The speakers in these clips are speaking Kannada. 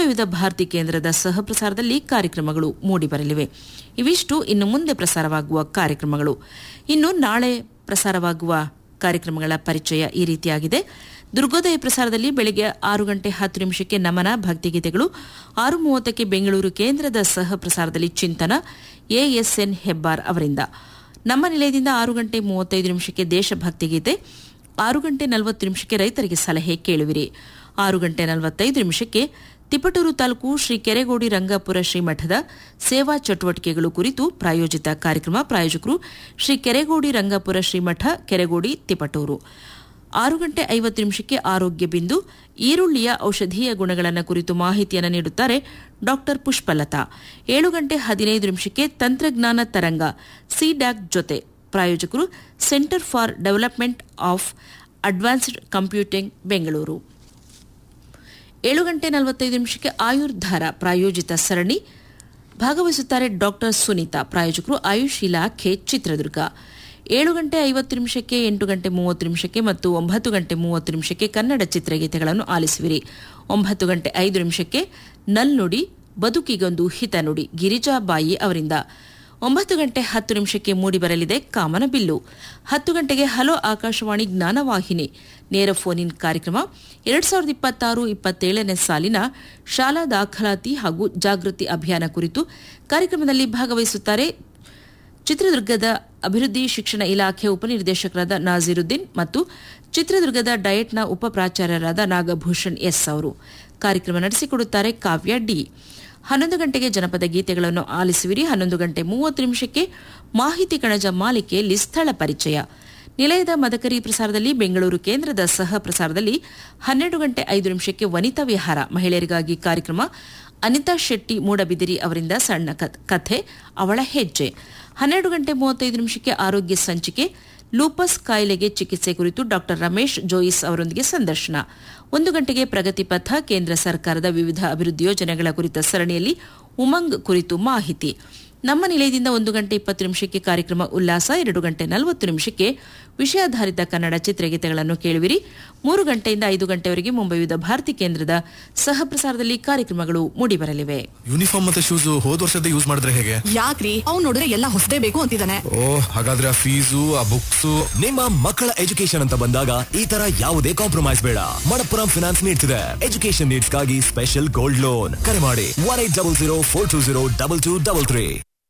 ವಿವಿಧ ಭಾರತಿ ಕೇಂದ್ರದ ಸಹ ಪ್ರಸಾರದಲ್ಲಿ ಕಾರ್ಯಕ್ರಮಗಳು ಮೂಡಿಬರಲಿವೆ ಇವಿಷ್ಟು ಇನ್ನು ಮುಂದೆ ಪ್ರಸಾರವಾಗುವ ಕಾರ್ಯಕ್ರಮಗಳು ಇನ್ನು ನಾಳೆ ಪ್ರಸಾರವಾಗುವ ಕಾರ್ಯಕ್ರಮಗಳ ಪರಿಚಯ ಈ ರೀತಿಯಾಗಿದೆ ದುರ್ಗೋದಯ ಪ್ರಸಾರದಲ್ಲಿ ಬೆಳಗ್ಗೆ ಆರು ಗಂಟೆ ಹತ್ತು ನಿಮಿಷಕ್ಕೆ ನಮನ ಭಕ್ತಿಗೀತೆಗಳು ಆರು ಮೂವತ್ತಕ್ಕೆ ಬೆಂಗಳೂರು ಕೇಂದ್ರದ ಸಹ ಪ್ರಸಾರದಲ್ಲಿ ಚಿಂತನ ಎಎಸ್ಎನ್ ಹೆಬ್ಬಾರ್ ಅವರಿಂದ ನಮ್ಮ ನಿಲಯದಿಂದ ಆರು ಗಂಟೆ ಮೂವತ್ತೈದು ನಿಮಿಷಕ್ಕೆ ದೇಶಭಕ್ತಿ ಗೀತೆ ಆರು ಗಂಟೆ ನಲವತ್ತು ನಿಮಿಷಕ್ಕೆ ರೈತರಿಗೆ ಸಲಹೆ ಕೇಳುವಿರಿ ಆರು ಗಂಟೆ ನಲವತ್ತೈದು ನಿಮಿಷಕ್ಕೆ ತಿಪಟೂರು ತಾಲೂಕು ಶ್ರೀ ಕೆರೆಗೋಡಿ ರಂಗಾಪುರ ಶ್ರೀಮಠದ ಸೇವಾ ಚಟುವಟಿಕೆಗಳು ಕುರಿತು ಪ್ರಾಯೋಜಿತ ಕಾರ್ಯಕ್ರಮ ಪ್ರಾಯೋಜಕರು ಶ್ರೀ ಕೆರೆಗೋಡಿ ರಂಗಾಪುರ ಶ್ರೀಮಠ ಕೆರೆಗೋಡಿ ತಿಪಟೂರು ಆರು ಗಂಟೆ ಐವತ್ತು ನಿಮಿಷಕ್ಕೆ ಆರೋಗ್ಯ ಬಿಂದು ಈರುಳ್ಳಿಯ ಔಷಧೀಯ ಗುಣಗಳನ್ನು ಕುರಿತು ಮಾಹಿತಿಯನ್ನು ನೀಡುತ್ತಾರೆ ಡಾಕ್ಟರ್ ಪುಷ್ಪಲತಾ ಏಳು ಗಂಟೆ ಹದಿನೈದು ನಿಮಿಷಕ್ಕೆ ತಂತ್ರಜ್ಞಾನ ತರಂಗ ಸಿಡ್ಯಾಕ್ ಜೊತೆ ಪ್ರಾಯೋಜಕರು centre for development of advanced computing Bengaluru ಏಳು ಗಂಟೆ ನಲವತ್ತೈದು ನಿಮಿಷಕ್ಕೆ ಆಯುರ್ಧಾರ ಪ್ರಾಯೋಜಿತ ಸರಣಿ ಭಾಗವಹಿಸುತ್ತಾರೆ ಡಾಕ್ಟರ್ ಸುನೀತಾ ಪ್ರಾಯೋಜಕರು ಆಯುಷ್ ಇಲಾಖೆ ಚಿತ್ರದುರ್ಗ ಏಳು ಗಂಟೆ ಐವತ್ತು ನಿಮಿಷಕ್ಕೆ ಎಂಟು ಗಂಟೆ ಮೂವತ್ತು ನಿಮಿಷಕ್ಕೆ ಮತ್ತು ಒಂಬತ್ತು ಗಂಟೆ ಮೂವತ್ತು ನಿಮಿಷಕ್ಕೆ ಕನ್ನಡ ಚಿತ್ರಗೀತೆಗಳನ್ನು ಆಲಿಸುವಿರಿ ಒಂಬತ್ತು ಗಂಟೆ ಐದು ನಿಮಿಷಕ್ಕೆ ನಲ್ನುಡಿ ಬದುಕಿಗೊಂದು ಹಿತನುಡಿ ಗಿರಿಜಾಬಾಯಿ ಅವರಿಂದ ಒಂಬತ್ತು ಗಂಟೆ ಹತ್ತು ನಿಮಿಷಕ್ಕೆ ಮೂಡಿಬರಲಿದೆ ಕಾಮನ ಬಿಲ್ಲು ಹತ್ತು ಗಂಟೆಗೆ ಹಲೋ ಆಕಾಶವಾಣಿ ಜ್ಞಾನವಾಹಿನಿ ನೇರ ಫೋನ್ ಇನ್ ಕಾರ್ಯಕ್ರಮ ಎರಡ್ ಸಾವಿರದ ಇಪ್ಪತ್ತಾರು ಇಪ್ಪತ್ತೇಳನೇ ಸಾಲಿನ ಶಾಲಾ ದಾಖಲಾತಿ ಹಾಗೂ ಜಾಗೃತಿ ಅಭಿಯಾನ ಕುರಿತು ಕಾರ್ಯಕ್ರಮದಲ್ಲಿ ಭಾಗವಹಿಸುತ್ತಾರೆ ಚಿತ್ರದುರ್ಗದ ಅಭಿವೃದ್ಧಿ ಶಿಕ್ಷಣ ಇಲಾಖೆ ಉಪನಿರ್ದೇಶಕರಾದ ನಾಜೀರುದ್ದೀನ್ ಮತ್ತು ಚಿತ್ರದುರ್ಗದ ಡಯಟ್ನ ಉಪ ಪ್ರಾಚಾರ್ಯರಾದ ನಾಗಭೂಷಣ್ ಎಸ್ ಅವರು ಕಾರ್ಯಕ್ರಮ ನಡೆಸಿಕೊಡುತ್ತಾರೆ ಕಾವ್ಯ ಡಿ ಹನ್ನೊಂದು ಗಂಟೆಗೆ ಜನಪದ ಗೀತೆಗಳನ್ನು ಆಲಿಸುವಿರಿ ಹನ್ನೊಂದು ಗಂಟೆ ಮೂವತ್ತು ನಿಮಿಷಕ್ಕೆ ಮಾಹಿತಿ ಕಣಜ ಮಾಲಿಕೆಯಲ್ಲಿ ಸ್ಥಳ ಪರಿಚಯ ನಿಲಯದ ಮದಕರಿ ಪ್ರಸಾರದಲ್ಲಿ ಬೆಂಗಳೂರು ಕೇಂದ್ರದ ಸಹ ಪ್ರಸಾರದಲ್ಲಿ ಹನ್ನೆರಡು ಗಂಟೆ ಐದು ನಿಮಿಷಕ್ಕೆ ವನಿತಾ ವಿಹಾರ ಮಹಿಳೆಯರಿಗಾಗಿ ಕಾರ್ಯಕ್ರಮ ಅನಿತಾ ಶೆಟ್ಟಿ ಮೂಡಬಿದಿರಿ ಅವರಿಂದ ಸಣ್ಣ ಕಥೆ ಅವಳ ಹೆಜ್ಜೆ ಹನ್ನೆರಡು ಗಂಟೆ ಮೂವತ್ತೈದು ನಿಮಿಷಕ್ಕೆ ಆರೋಗ್ಯ ಸಂಚಿಕೆ ಲೂಪಸ್ ಕಾಯಿಲೆಗೆ ಚಿಕಿತ್ಸೆ ಕುರಿತು ಡಾಕ್ಟರ್ ರಮೇಶ್ ಜೋಯಿಸ್ ಅವರೊಂದಿಗೆ ಸಂದರ್ಶನ ಒಂದು ಗಂಟೆಗೆ ಪ್ರಗತಿ ಪಥ ಕೇಂದ್ರ ಸರ್ಕಾರದ ವಿವಿಧ ಅಭಿವೃದ್ಧಿ ಯೋಜನೆಗಳ ಕುರಿತ ಸರಣಿಯಲ್ಲಿ ಉಮಂಗ್ ಕುರಿತು ಮಾಹಿತಿ ನಮ್ಮ ನಿಲಯದಿಂದ ಒಂದು ಗಂಟೆ ಇಪ್ಪತ್ತು ನಿಮಿಷಕ್ಕೆ ಕಾರ್ಯಕ್ರಮ ಉಲ್ಲಾಸ ಎರಡು ಗಂಟೆ ನಲವತ್ತು ನಿಮಿಷಕ್ಕೆ ವಿಷಯಾಧಾರಿತ ಕನ್ನಡ ಚಿತ್ರಗೀತೆಗಳನ್ನು ಕೇಳುವಿರಿ ಮೂರು ಗಂಟೆಯಿಂದ ಐದು ಗಂಟೆವರೆಗೆ ಮುಂಬೈ ವಿವಿಧ ಭಾರತಿ ಕೇಂದ್ರದ ಸಹ ಪ್ರಸಾರದಲ್ಲಿ ಕಾರ್ಯಕ್ರಮಗಳು ಮೂಡಿಬರಲಿವೆ ಯೂನಿಫಾರ್ಮ್ ಮತ್ತೆ ಶೂಸ್ ಹೋದ್ ವರ್ಷದ ಯೂಸ್ ಮಾಡಿದ್ರೆ ಹೇಗೆ ಯಾಕ್ರಿ ಅವ್ನ್ ನೋಡಿದ್ರೆ ಎಲ್ಲ ಹೊಸದೇ ಬೇಕು ಅಂತಿದ್ದಾನೆ ಓ ಹಾಗಾದ್ರೆ ಆ ಫೀಸು ಆ ಬುಕ್ಸ್ ನಿಮ್ಮ ಮಕ್ಕಳ ಎಜುಕೇಶನ್ ಅಂತ ಬಂದಾಗ ಈ ತರ ಯಾವುದೇ ಕಾಂಪ್ರಮೈಸ್ ಬೇಡ ಮಣಪ್ಪುರಂ ಫಿನಾನ್ಸ್ ನೀಡ್ಸ್ ಇದೆ ಎಜುಕೇಶನ್ ನೀಡ್ಸ್ ಗಾಗಿ ಸ್ಪೆಷಲ್ ಗೋಲ್ಡ್ ಲೋನ್ ಕರೆ ಮಾಡಿ one eight double zero four two zero double two double three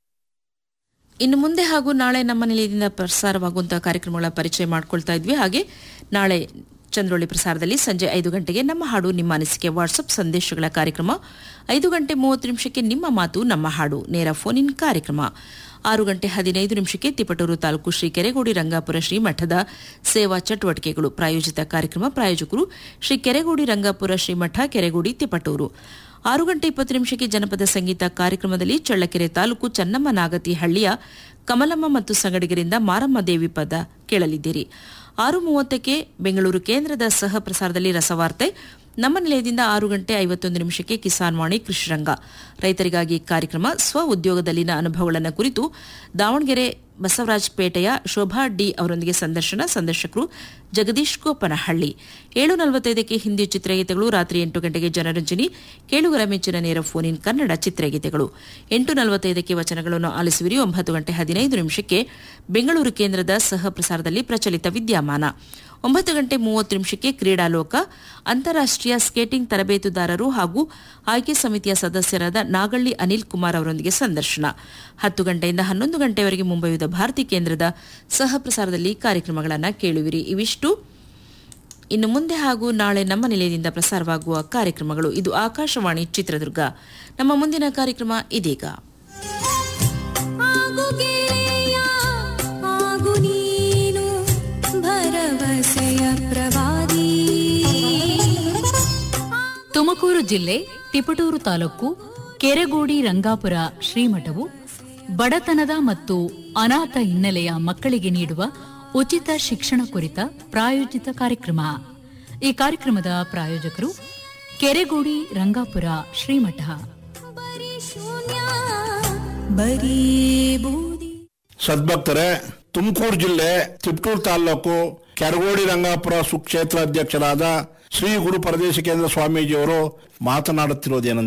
ಇನ್ನು ಮುಂದೆ ಹಾಗೂ ನಾಳೆ ನಮ್ಮ ನಿಲಯದಿಂದ ಪ್ರಸಾರವಾಗುವಂತಹ ಕಾರ್ಯಕ್ರಮಗಳ ಪರಿಚಯ ಮಾಡ್ಕೊಳ್ತಾ ಇದ್ವಿ ಹಾಗೆ ನಾಳೆ ಚಂದ್ರೋಳಿ ಪ್ರಸಾರದಲ್ಲಿ ಸಂಜೆ ಐದು ಗಂಟೆಗೆ ನಮ್ಮ ಹಾಡು ನಿಮ್ಮ ಅನಿಸಿಕೆ ವಾಟ್ಸಪ್ ಸಂದೇಶಗಳ ಕಾರ್ಯಕ್ರಮ ಐದು ಗಂಟೆ ಮೂವತ್ತು ನಿಮಿಷಕ್ಕೆ ನಿಮ್ಮ ಮಾತು ನಮ್ಮ ಹಾಡು ನೇರ ಫೋನ್ ಇನ್ ಕಾರ್ಯಕ್ರಮ ಆರು ಗಂಟೆ ಹದಿನೈದು ನಿಮಿಷಕ್ಕೆ ತಿಪಟೂರು ತಾಲೂಕು ಶ್ರೀ ಕೆರೆಗೋಡಿ ರಂಗಾಪುರ ಶ್ರೀಮಠದ ಸೇವಾ ಚಟುವಟಿಕೆಗಳು ಪ್ರಾಯೋಜಿತ ಕಾರ್ಯಕ್ರಮ ಪ್ರಾಯೋಜಕರು ಶ್ರೀ ಕೆರೆಗೋಡಿ ರಂಗಾಪುರ ಶ್ರೀಮಠ ಕೆರೆಗೋಡಿ ತಿಪಟೂರು ಆರು ಗಂಟೆ ಇಪ್ಪತ್ತು ನಿಮಿಷಕ್ಕೆ ಜನಪದ ಸಂಗೀತ ಕಾರ್ಯಕ್ರಮದಲ್ಲಿ ಚಳ್ಳಕೆರೆ ತಾಲೂಕು ಚನ್ನಮ್ಮ ನಾಗತಿ ಹಳ್ಳಿಯ ಕಮಲಮ್ಮ ಮತ್ತು ಸಂಗಡಿಗರಿಂದ ಮಾರಮ್ಮ ದೇವಿ ಪದ ಕೇಳಲಿದ್ದೀರಿ ಆರು ಮೂವತ್ತಕ್ಕೆ ಬೆಂಗಳೂರು ಕೇಂದ್ರದ ಸಹ ಪ್ರಸಾರದಲ್ಲಿ ರಸವಾರ್ತೆ ನಮ್ಮ ನಿಲಯದಿಂದ ಆರು ಗಂಟೆ ಐವತ್ತೊಂದು ನಿಮಿಷಕ್ಕೆ ಕಿಸಾನ್ ವಾಣಿ ಕೃಷಿರಂಗ ರೈತರಿಗಾಗಿ ಕಾರ್ಯಕ್ರಮ ಸ್ವ ಉದ್ಯೋಗದಲ್ಲಿನ ಅನುಭವಗಳನ್ನು ಕುರಿತು ದಾವಣಗೆರೆ ಬಸವರಾಜಪೇಟೆಯ ಶೋಭಾ ಡಿ ಅವರೊಂದಿಗೆ ಸಂದರ್ಶನ ಸಂದರ್ಶಕರು ಜಗದೀಶ್ ಗೋಪನಹಳ್ಳಿ ಏಳು ನಲವತ್ತೈದಕ್ಕೆ ಹಿಂದಿ ಚಿತ್ರಗೀತೆಗಳು ರಾತ್ರಿ ಎಂಟು ಗಂಟೆಗೆ ಜನರಂಜನಿ ಕೇಳುಗರ ಮೆಚ್ಚಿನ ನೇರ ಫೋನ್ ಇನ್ ಕನ್ನಡ ಚಿತ್ರಗೀತೆಗಳು ಎಂಟು ನಲವತ್ತೈದಕ್ಕೆ ವಚನಗಳನ್ನು ಆಲಿಸುವಿರಿ ಒಂಬತ್ತು ಗಂಟೆ ಹದಿನೈದು ನಿಮಿಷಕ್ಕೆ ಬೆಂಗಳೂರು ಕೇಂದ್ರದ ಸಹ ಪ್ರಸಾರದಲ್ಲಿ ಪ್ರಚಲಿತ ವಿದ್ಯಮಾನ ಒಂಬತ್ತು ಗಂಟೆ ಮೂವತ್ತು ನಿಮಿಷಕ್ಕೆ ಕ್ರೀಡಾಲೋಕ ಅಂತಾರಾಷ್ಟೀಯ ಸ್ಕೇಟಿಂಗ್ ತರಬೇತುದಾರರು ಹಾಗೂ ಆಯ್ಕೆ ಸಮಿತಿಯ ಸದಸ್ಯರಾದ ನಾಗಳ್ಳಿ ಅನಿಲ್ ಕುಮಾರ್ ಅವರೊಂದಿಗೆ ಸಂದರ್ಶನ ಹತ್ತು ಗಂಟೆಯಿಂದ ಹನ್ನೊಂದು ಗಂಟೆವರೆಗೆ ಮುಂಬೈ ವಿವಿಧ ಭಾರತಿ ಕೇಂದ್ರದ ಸಹ ಪ್ರಸಾರದಲ್ಲಿ ಕಾರ್ಯಕ್ರಮಗಳನ್ನು ಕೇಳುವಿರಿ ಇವಿಷ್ಟು ಇನ್ನು ಮುಂದೆ ಹಾಗೂ ನಾಳೆ ನಮ್ಮ ನಿಲಯದಿಂದ ಪ್ರಸಾರವಾಗುವ ಕಾರ್ಯಕ್ರಮಗಳು ಇದು ಆಕಾಶವಾಣಿ ಚಿತ್ರದುರ್ಗ ನಮ್ಮ ಮುಂದಿನ ಕಾರ್ಯಕ್ರಮ ಇದೀಗ ಆಗು ಗೆಳೆಯ ಆಗು ನೀನು ಭರವಸೆಯ ಪ್ರವಾದಿ ತುಮಕೂರು ಜಿಲ್ಲೆ ತಿಪಟೂರು ತಾಲೂಕು ಕೆರೆಗೋಡಿ ರಂಗಾಪುರ ಶ್ರೀಮಠವು ಬಡತನದ ಮತ್ತು ಅನಾಥ ಹಿನ್ನೆಲೆಯ ಮಕ್ಕಳಿಗೆ ನೀಡುವ ಉಚಿತ ಶಿಕ್ಷಣ ಕುರಿತ ಪ್ರಾಯೋಜಿತ ಕಾರ್ಯಕ್ರಮ ಈ ಕಾರ್ಯಕ್ರಮದ ಪ್ರಾಯೋಜಕರು ಕೆರೆಗೋಡಿ ರಂಗಾಪುರ ಶ್ರೀಮಠ ಬರೀ ಶೂನ್ಯ ಬರೀ ಬೂದಿ ಸದ್ಭಕ್ತರೇ ತುಮಕೂರು ಜಿಲ್ಲೆ ತಿಪ್ಟೂರು ತಾಲೂಕು ಕೆರಗೋಡಿ ರಂಗಾಪುರ ಸುಕ್ಷೇತ್ರ ಅಧ್ಯಕ್ಷರಾದ ಶ್ರೀ ಗುರು ಪರದೇಶಿಕೇಂದ್ರ ಸ್ವಾಮೀಜಿಯವರು ಮಾತನಾಡುತ್ತಿರುವುದೇನೆಂದರೆ